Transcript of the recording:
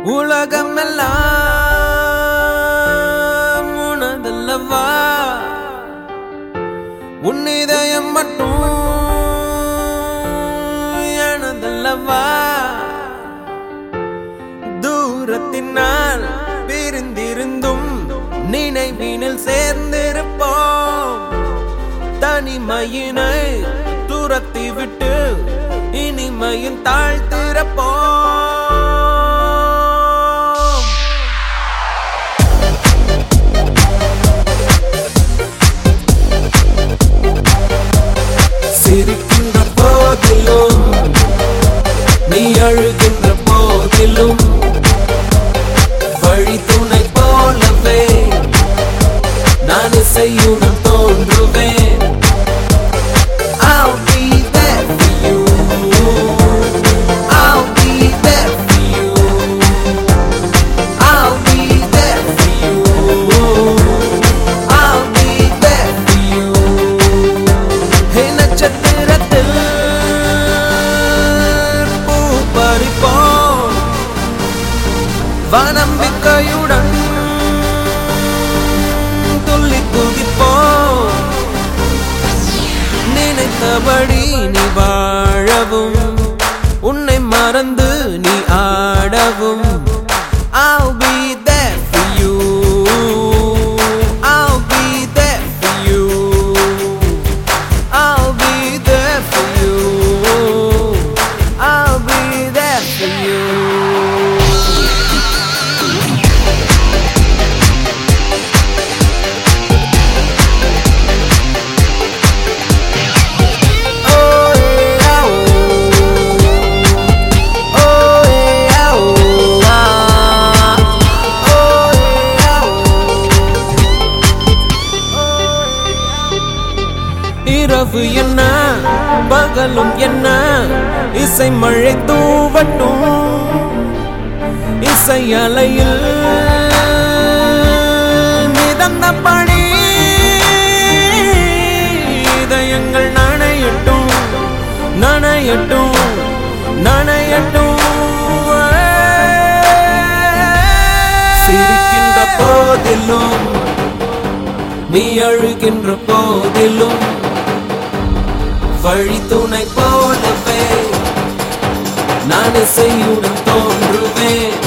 உலகமெல்லாம் உனதல்லவா உன் இதயம் மட்டும் எனதல்லவா தூரத்தினால் பிரிந்திருந்தும் நினைவினில் சேர்ந்திருப்போம் தனிமையினை துரத்தி விட்டு இனிமையின் தாழ்த்திருப்போம் சிரிக்கின்ற போதிலும் நீ அழுகின்ற போதிலும் வழி துணை போலவே நான் இசையுடன் தோன்றுவேன் I'll be there for you. I'll be there for you. I'll be there for you. I'll be there for you. ஹே நட்சத்திரத்தில் பூ பறிப்போம் வனம்பிக்கையுடன் துள்ளி குதிப்போம் நினைத்தபடி நீ வாழவும் உன்னை மறந்து நீ ஆடவும் I'll be there for you I'll be there for you I'll be there for you I'll be there for you Oh yeah, oh. Oh yeah, oh, ah. Oh yeah, oh. இரவு என்ன பகலும் என்ன இசை மழை தூவட்டும் இசை அலையில் மிதந்த பணி இதயங்கள் நனையட்டும் நனையட்டும் நனையட்டும் சிரிக்கின்ற போதிலும் நீ அழுகின்ற போதிலும் வழி துணை போலவே நான் இசையுடன் தோன்றுவேன்